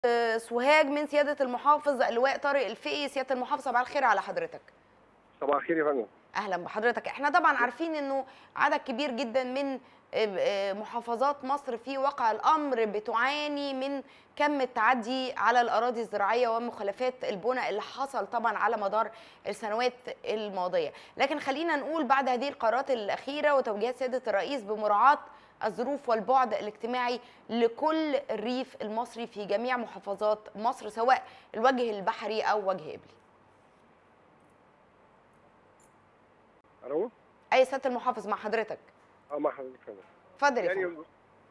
سوهاج من سياده المحافظ اللواء طارق الفقي سياده المحافظ صباح الخير على حضرتك صباح الخير يا فندم اهلا بحضرتك احنا طبعا عارفين انه عدد كبير جدا من محافظات مصر في واقع الامر بتعاني من كم التعدي على الاراضي الزراعيه ومخالفات البناء اللي حصل طبعا على مدار السنوات الماضيه لكن خلينا نقول بعد هذه القرارات الاخيره وتوجيهات سياده الرئيس بمراعاه الظروف والبعد الاجتماعي لكل الريف المصري في جميع محافظات مصر سواء الوجه البحري او وجه قبلي الو اي سياده المحافظ مع حضرتك اه مع حضرتك فندم اتفضل يا يعني فندم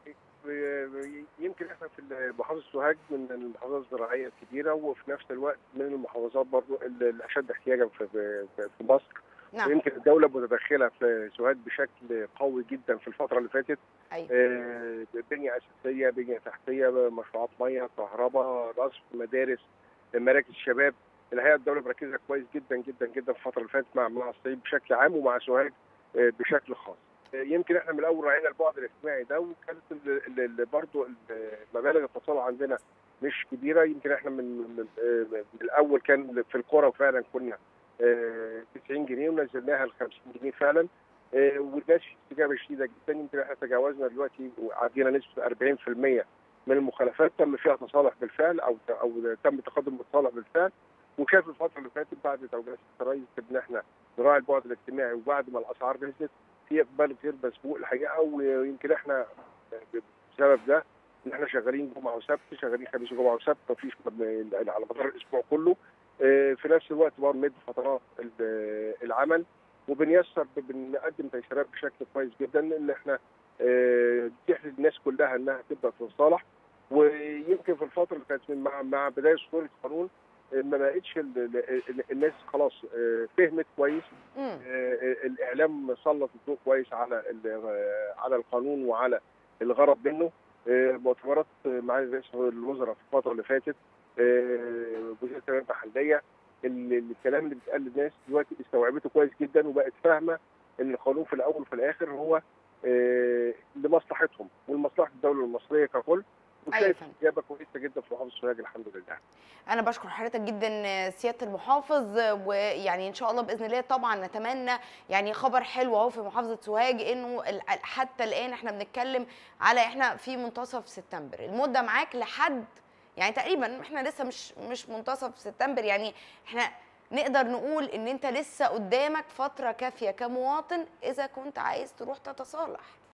ب- يمكن احنا في محافظه سوهاج من المحافظات الزراعيه الكبيره وفي نفس الوقت من المحافظات برضو ال- الاشد احتياجا في في في مصر نعم ويمكن الدوله متدخله في سوهاج بشكل قوي جدا في الفتره اللي فاتت ايوه آه، بنيه اساسيه بنيه تحتيه مشروعات ميه كهرباء رصف مدارس مراكز شباب الحقيقه الدوله مركزه كويس جدا جدا جدا في الفتره اللي فاتت مع مع الصعيد بشكل عام ومع سوهاج آه، بشكل خاص آه، يمكن احنا من الاول راعينا البعد الاجتماعي ده وكانت ال- ال- ال- برضو ال- مبالغ التصالح عندنا مش كبيره يمكن احنا من من, آه، من الاول كان في القرى فعلا كنا آه، 90 جنيه ونزلناها ل 50 جنيه فعلا آه، والناس في استجابه شديده جدا يمكن احنا تجاوزنا دلوقتي وعدينا نسبه 40% من المخالفات تم فيها تصالح بالفعل او او تم تقدم بالتصالح بالفعل وكان في الفتره اللي فاتت بعد توجيهات الرئيس ان احنا نراعي البعد الاجتماعي وبعد ما الاسعار نزلت في اقبال غير مسبوق الحقيقه ويمكن احنا بسبب ده ان احنا شغالين جمعه وسبت شغالين خميس وجمعه وسبت مفيش على مدار الاسبوع كله آه، في نفس الوقت برضه مد فترات ال- العمل وبنيسر بنقدم تيسيرات بشكل كويس جدا ان احنا آه، نتيح للناس كلها انها تبدا تتصالح ويمكن في الفتره اللي كانت من- مع مع بدايه صدور القانون آه، ما بقتش ال- ال- ال- الناس خلاص آه، فهمت كويس مم. آه، الاعلام سلط الضوء كويس على ال- آه، على القانون وعلى الغرض منه آه، مؤتمرات معالي رئيس الوزراء في الفتره اللي فاتت آه، وزير التنميه المحليه ال- الكلام اللي بيتقال للناس دلوقتي استوعبته كويس جدا وبقت فاهمه ان القانون في الاول وفي الاخر هو آه، لمصلحتهم ولمصلحه الدوله المصريه ككل أيوة وشايف فندم. اجابه كويسه جدا في محافظه سوهاج الحمد لله انا بشكر حضرتك جدا سياده المحافظ ويعني ان شاء الله باذن الله طبعا نتمنى يعني خبر حلو اهو في محافظه سوهاج انه ال- حتى الان احنا بنتكلم على احنا في منتصف سبتمبر المده معاك لحد يعني تقريبا احنا لسه مش مش منتصف سبتمبر يعني احنا نقدر نقول ان انت لسه قدامك فتره كافيه كمواطن اذا كنت عايز تروح تتصالح